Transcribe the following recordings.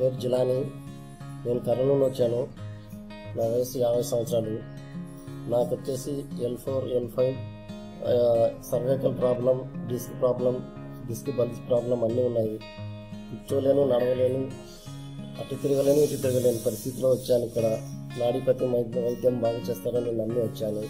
పేరు జిలాని నేను కర్నూలు వచ్చాను నా వయసు యాభై సంవత్సరాలు నాకు వచ్చేసి L four L five cervical problem disc problem disc bulge problem అన్నీ ఉన్నాయి కూర్చోలేను నడవలేను అటు తిరగలేను ఇటు తిరగలేని పరిస్థితిలో వచ్చాను ఇక్కడ నాడీపతి వైద్య వైద్యం బాగా చేస్తారని నమ్మి వచ్చాను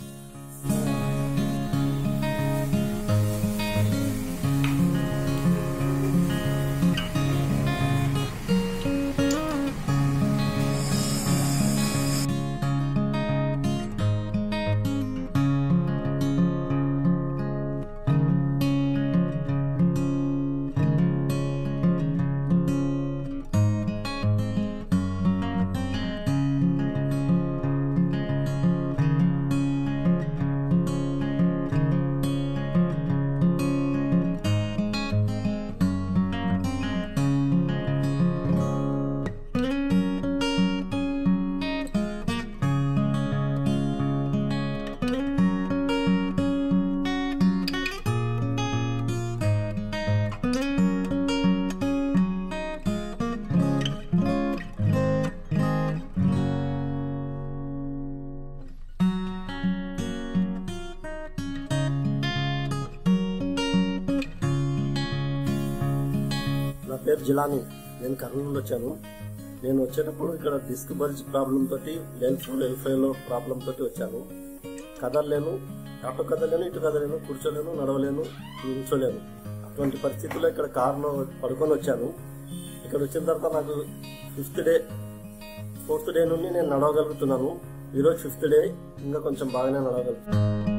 నా పేరు జిలాని నేను కర్నూలు వచ్చాను నేను వచ్చేటప్పుడు ఇక్కడ డిస్క్ బల్జ్ ప్రాబ్లం తోటి ఎల్ ఫోర్ ఎల్ ఫైవ్ లో ప్రాబ్లం తోటి వచ్చాను కదలలేను అటు కదలేను ఇటు కదలేను కూర్చోలేను నడవలేను నిల్చోలేను అటువంటి పరిస్థితుల్లో ఇక్కడ కారులో పడుకొని వచ్చాను ఇక్కడ వచ్చిన తర్వాత నాకు ఫిఫ్త్ డే ఫోర్త్ డే నుండి నేను నడవగలుగుతున్నాను ఈరోజు ఫిఫ్త్ డే ఇంకా కొంచెం బాగానే నడవగలుగుతున్నాను